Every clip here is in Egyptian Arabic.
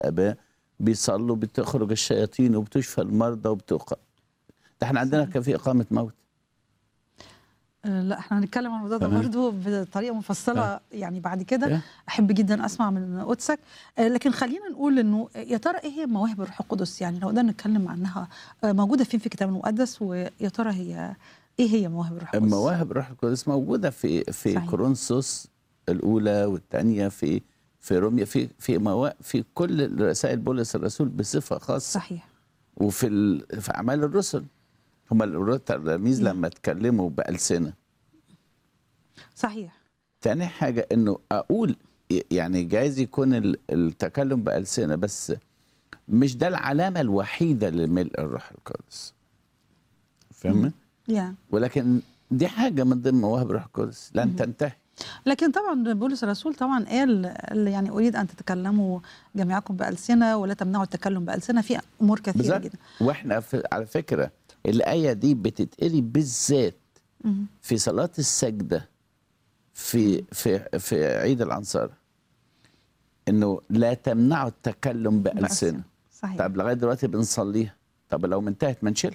الاباء بيصلوا بتخرج الشياطين وبتشفى المرضى وبتق ده احنا عندنا كان في اقامه موت آه، لا احنا هنتكلم عن الموضوع ده تمام. برضه بطريقه مفصله يعني بعد كده إيه؟ احب جدا اسمع من قدسك آه، لكن خلينا نقول انه يا ترى ايه هي مواهب الروح القدس يعني لو قدرنا نتكلم عنها آه، موجوده فين في الكتاب المقدس ويا ترى هي ايه هي مواهب الروح القدس؟ مواهب الروح القدس موجوده في في صحيح. كورنثوس الاولى والثانيه في في روميا في في موا... في كل رسائل بولس الرسول بصفه خاصه صحيح وفي ال... في اعمال الرسل هم التلاميذ نعم. لما اتكلموا بالسنه صحيح تاني حاجة انه اقول يعني جايز يكون ال- التكلم بألسنة بس مش ده العلامة الوحيدة لملء الروح القدس فاهمة؟ يعني ولكن دي حاجة من ضمن مواهب الروح القدس لن تنتهي لكن طبعا بولس الرسول طبعا قال قال يعني اريد ان تتكلموا جميعكم بالسنه ولا تمنعوا التكلم بالسنه في امور كثيره بالظبط جدا واحنا في على فكرة الآية دي بتتقري بالذات مهم. في صلاة السجدة في في في عيد الأنصار انه لا تمنعوا التكلم بألسنة صحيح طب لغايه دلوقتي بنصليها طب لو انتهت ما نشيلها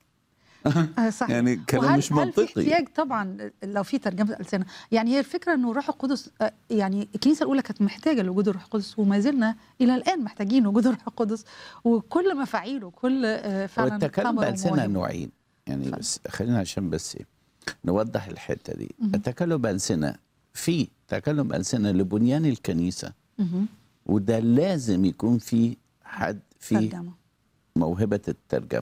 آه، صحيح يعني كلام وهل مش هل في منطقي. احتياج طبعا لو في ترجمه السنه يعني هي الفكره انه الروح القدس آه، يعني الكنيسه الاولى كانت محتاجه لوجود الروح القدس وما زلنا الى الان محتاجين وجود الروح القدس وكل مفاعيله كل آه، فعلا والتكلم ثمر بألسنة ومواهب. نوعين يعني اتفضل. بس خلينا عشان بس إيه، نوضح الحته دي مهم. التكلم بألسنة في تكلم بألسنة لبنيان الكنيسه مهم. وده لازم يكون في حد فيه ترجمه موهبه الترجمه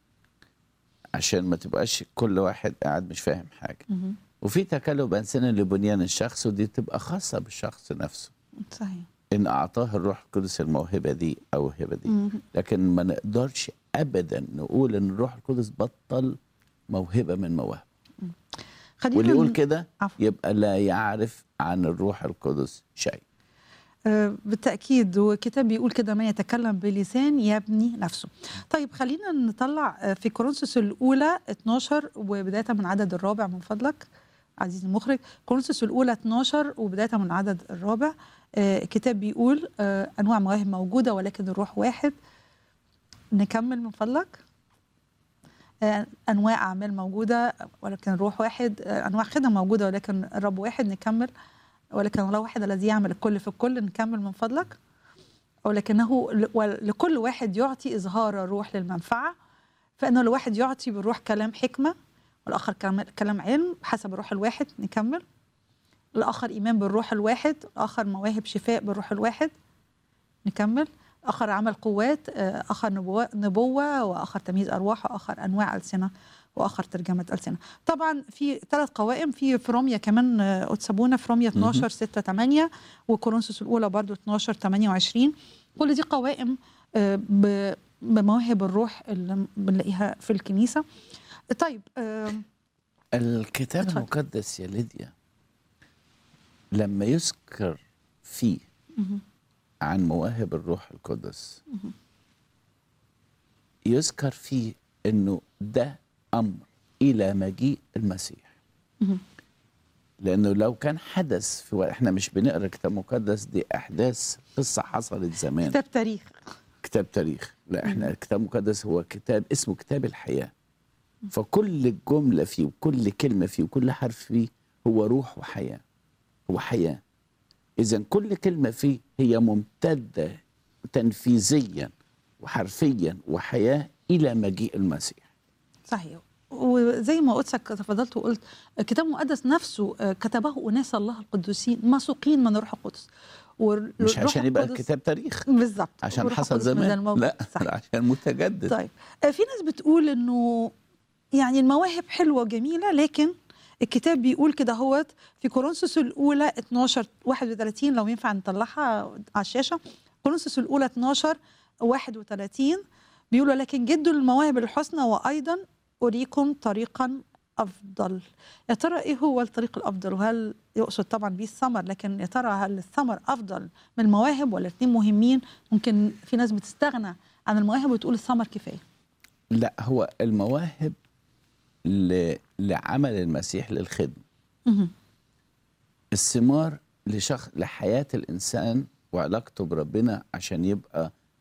عشان ما تبقاش كل واحد قاعد مش فاهم حاجه مهم. وفي تكلم بألسنة لبنيان الشخص ودي تبقى خاصه بالشخص نفسه صحيح ان اعطاه الروح القدس الموهبه دي او الهبه دي مهم. لكن ما نقدرش ابدا نقول ان الروح القدس بطل موهبه من مواهب خلينا واللي يقول ن- كده عفوا. يبقى لا يعرف عن الروح القدس شيء آه، بالتأكيد والكتاب بيقول كده من يتكلم بلسان يبني نفسه طيب خلينا نطلع آه، في كورنثوس الأولى 12 وبداية من عدد الرابع من فضلك عزيزي المخرج كورنثوس الأولى 12 وبداية من العدد الرابع آه، الكتاب بيقول آه، أنواع مواهب موجودة ولكن الروح واحد نكمل من فضلك آه، أنواع أعمال موجودة ولكن الروح واحد آه، أنواع خدم موجودة ولكن الرب واحد نكمل ولكن الله واحد الذي يعمل الكل في الكل نكمل من فضلك ولكنه ل- ولكل واحد يعطي إظهار الروح للمنفعة فإنه الواحد يعطي بالروح كلام حكمة والآخر كلام, كلام علم حسب الروح الواحد نكمل الآخر إيمان بالروح الواحد الآخر مواهب شفاء بالروح الواحد نكمل آخر عمل قوات آه، آخر نبوة, نبوة وآخر تمييز أرواح وآخر أنواع ألسنة واخر ترجمه السنه طبعا في ثلاث قوائم في في روميا كمان آه، قدسبونا في روميا 12 6 8 وكورنثوس الاولى برضو 12 28 كل دي قوائم آه، ب- بمواهب الروح اللي بنلاقيها في الكنيسه طيب آه، الكتاب اتفضل. المقدس يا ليديا لما يذكر فيه مهم. عن مواهب الروح القدس يذكر فيه انه ده امر الى مجيء المسيح مهم. لانه لو كان حدث في وقت احنا مش بنقرا كتاب مقدس دي احداث قصه حصلت زمان كتاب تاريخ كتاب تاريخ لا احنا الكتاب المقدس هو كتاب اسمه كتاب الحياة فكل جملة فيه وكل كلمة فيه وكل حرف فيه هو روح وحياة هو حياة إذا كل كلمة فيه هي ممتدة تنفيذيا وحرفيا وحياة إلى مجيء المسيح صحيح وزي ما قدسك تفضلت وقلت الكتاب المقدس نفسه آه، كتبه اناس الله القدوسين مسوقين من الروح القدس والروح مش عشان يبقى القدس- كتاب تاريخ بالظبط عشان والروح حصل القدس ما زال زمان موجود. لا صحيح. عشان متجدد طيب آه، في ناس بتقول انه يعني المواهب حلوه وجميله لكن الكتاب بيقول كده هوت في كورنثوس الاولى 12 31 لو ينفع نطلعها على الشاشه كورنثوس الاولى 12 31 بيقول لكن جدوا المواهب الحسنى وايضا اريكم طريقا افضل يا ترى ايه هو الطريق الافضل وهل يقصد طبعا بيه الثمر لكن يا ترى هل الثمر افضل من المواهب ولا الاثنين مهمين ممكن في ناس بتستغنى عن المواهب وتقول الثمر كفايه لا هو المواهب ل... لعمل المسيح للخدمة مهم. الثمار لشخص لحياة الإنسان وعلاقته بربنا عشان يبقى